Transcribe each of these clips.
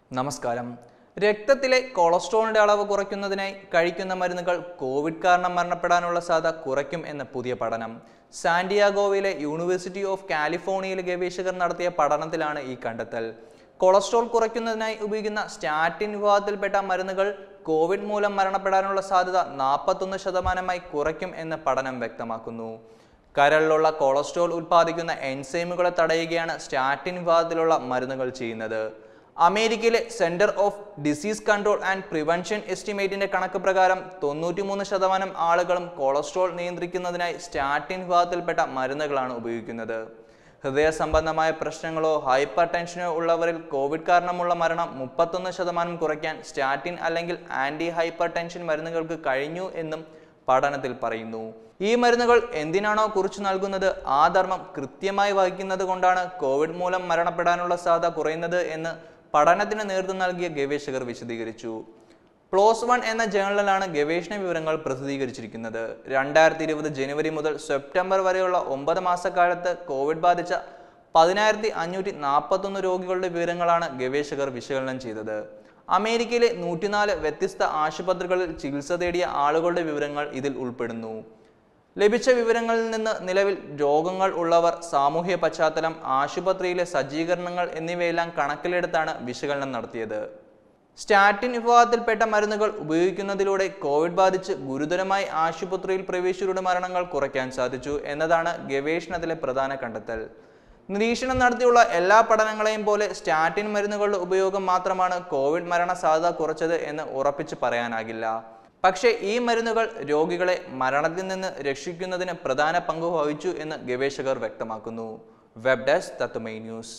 നമസ്കാരം രക്തത്തിലെ കൊളസ്ട്രോളിന്റെ അളവ് കുറയ്ക്കുന്നതിനായി കഴിക്കുന്ന മരുന്നുകൾ കോവിഡ് കാരണം മരണപ്പെടാനുള്ള സാധ്യത കുറയ്ക്കും എന്ന പുതിയ പഠനം സാന്റിയാഗോവിലെ യൂണിവേഴ്സിറ്റി ഓഫ് കാലിഫോർണിയയിലെ ഗവേഷകർ നടത്തിയ പഠനത്തിലാണ് ഈ കണ്ടെത്തൽ കൊളസ്ട്രോൾ കുറയ്ക്കുന്നതിനായി ഉപയോഗിക്കുന്ന സ്റ്റാറ്റിൻ വിഭാഗത്തിൽപ്പെട്ട മരുന്നുകൾ കോവിഡ് മൂലം മരണപ്പെടാനുള്ള സാധ്യത നാൽപ്പത്തൊന്ന് ശതമാനമായി കുറയ്ക്കും എന്ന് പഠനം വ്യക്തമാക്കുന്നു കരളിലുള്ള കൊളസ്ട്രോൾ ഉൽപ്പാദിക്കുന്ന എൻസൈമുകളെ തടയുകയാണ് സ്റ്റാറ്റിൻ വിഭാഗത്തിലുള്ള മരുന്നുകൾ ചെയ്യുന്നത് അമേരിക്കയിലെ centre of disease control and prevention എസ്റ്റിമേറ്റിന്റെ കണക്ക് പ്രകാരം തൊണ്ണൂറ്റിമൂന്ന് ശതമാനം ആളുകളും കൊളസ്ട്രോൾ നിയന്ത്രിക്കുന്നതിനായി സ്റ്റാറ്റിൻ വിഭാഗത്തിൽപ്പെട്ട മരുന്നുകളാണ് ഉപയോഗിക്കുന്നത് ഹൃദയ സംബന്ധമായ പ്രശ്നങ്ങളോ ഹൈപ്പർ ടെൻഷനോ ഉള്ളവരിൽ കോവിഡ് കാരണമുള്ള മരണം മുപ്പത്തൊന്ന് ശതമാനം കുറയ്ക്കാൻ സ്റ്റാറ്റിൻ അല്ലെങ്കിൽ ആന്റി ഹൈപ്പർ ടെൻഷൻ മരുന്നുകൾക്ക് കഴിഞ്ഞു എന്നും പഠനത്തിൽ പറയുന്നു ഈ മരുന്നുകൾ എന്തിനാണോ കുറിച്ചു നൽകുന്നത് ആ ധർമ്മം കൃത്യമായി വഹിക്കുന്നത് കൊണ്ടാണ് കോവിഡ് മൂലം മരണപ്പെടാനുള്ള സാധ്യത കുറയുന്നത് എന്ന് പഠനത്തിന് നേതൃത്വം നൽകിയ ഗവേഷകർ വിശദീകരിച്ചു പ്ലോസ് വൺ എന്ന ജേണലിലാണ് ഗവേഷണ വിവരങ്ങൾ പ്രസിദ്ധീകരിച്ചിരിക്കുന്നത് രണ്ടായിരത്തി ഇരുപത് ജനുവരി മുതൽ സെപ്റ്റംബർ വരെയുള്ള ഒമ്പത് മാസക്കാലത്ത് കോവിഡ് ബാധിച്ച പതിനായിരത്തി അഞ്ഞൂറ്റി നാൽപ്പത്തൊന്ന് രോഗികളുടെ വിവരങ്ങളാണ് ഗവേഷകർ വിശകലനം ചെയ്തത് അമേരിക്കയിലെ നൂറ്റിനാല് വ്യത്യസ്ത ആശുപത്രികളിൽ ചികിത്സ തേടിയ ആളുകളുടെ വിവരങ്ങൾ ഇതിൽ ഉൾപ്പെടുന്നു ലഭിച്ച വിവരങ്ങളിൽ നിന്ന് നിലവിൽ രോഗങ്ങൾ ഉള്ളവർ സാമൂഹ്യ പശ്ചാത്തലം ആശുപത്രിയിലെ സജ്ജീകരണങ്ങൾ എന്നിവയെല്ലാം കണക്കിലെടുത്താണ് വിശകലനം നടത്തിയത് സ്റ്റാറ്റിൻ വിഭാഗത്തിൽപ്പെട്ട മരുന്നുകൾ ഉപയോഗിക്കുന്നതിലൂടെ കോവിഡ് ബാധിച്ച് ഗുരുതരമായി ആശുപത്രിയിൽ പ്രവേശിച്ചവരുടെ മരണങ്ങൾ കുറയ്ക്കാൻ സാധിച്ചു എന്നതാണ് ഗവേഷണത്തിലെ പ്രധാന കണ്ടെത്തൽ നിരീക്ഷണം നടത്തിയുള്ള എല്ലാ പഠനങ്ങളെയും പോലെ സ്റ്റാറ്റിൻ മരുന്നുകളുടെ ഉപയോഗം മാത്രമാണ് കോവിഡ് മരണ സാധ്യത കുറച്ചത് എന്ന് ഉറപ്പിച്ച് പറയാനാകില്ല പക്ഷേ ഈ മരുന്നുകൾ രോഗികളെ മരണത്തിൽ നിന്ന് രക്ഷിക്കുന്നതിന് പ്രധാന പങ്ക് വഹിച്ചു എന്ന് ഗവേഷകർ വ്യക്തമാക്കുന്നു വെബ് ഡെസ്ക് തത്തുമൈ ന്യൂസ്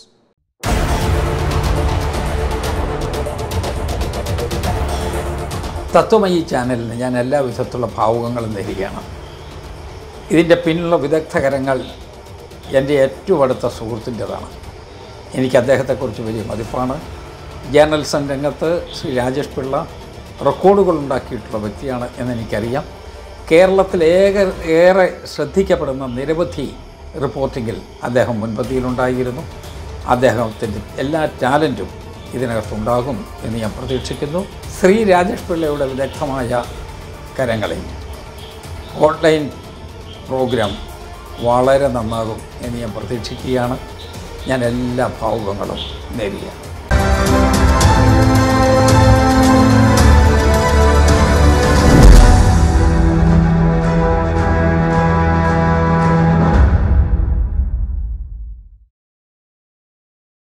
തത്വമയി ചാനലിന് ഞാൻ എല്ലാ വിധത്തിലുള്ള ഭാവുകങ്ങളും നേരുകയാണ് ഇതിൻ്റെ പിന്നിലുള്ള വിദഗ്ധകരങ്ങൾ എൻ്റെ ഏറ്റവും അടുത്ത സുഹൃത്തിൻ്റെതാണ് എനിക്ക് അദ്ദേഹത്തെക്കുറിച്ച് വലിയ മതിപ്പാണ് ജേർണലിസം രംഗത്ത് ശ്രീ രാജേഷ് പിള്ള റെക്കോർഡുകൾ ഉണ്ടാക്കിയിട്ടുള്ള വ്യക്തിയാണ് എന്നെനിക്കറിയാം കേരളത്തിൽ ഏക ഏറെ ശ്രദ്ധിക്കപ്പെടുന്ന നിരവധി റിപ്പോർട്ടിങ്ങിൽ അദ്ദേഹം മുൻപന്തിയിലുണ്ടായിരുന്നു അദ്ദേഹത്തിൻ്റെ എല്ലാ ടാലൻറ്റും ഇതിനകത്തുണ്ടാകും എന്ന് ഞാൻ പ്രതീക്ഷിക്കുന്നു ശ്രീ രാജേഷ് പിള്ളയുടെ വിദഗ്ധമായ കരങ്ങളിൽ ഓൺലൈൻ പ്രോഗ്രാം വളരെ നന്നാകും എന്ന് ഞാൻ പ്രതീക്ഷിക്കുകയാണ് ഞാൻ എല്ലാ ഭാവുകങ്ങളും നേരുകയാണ്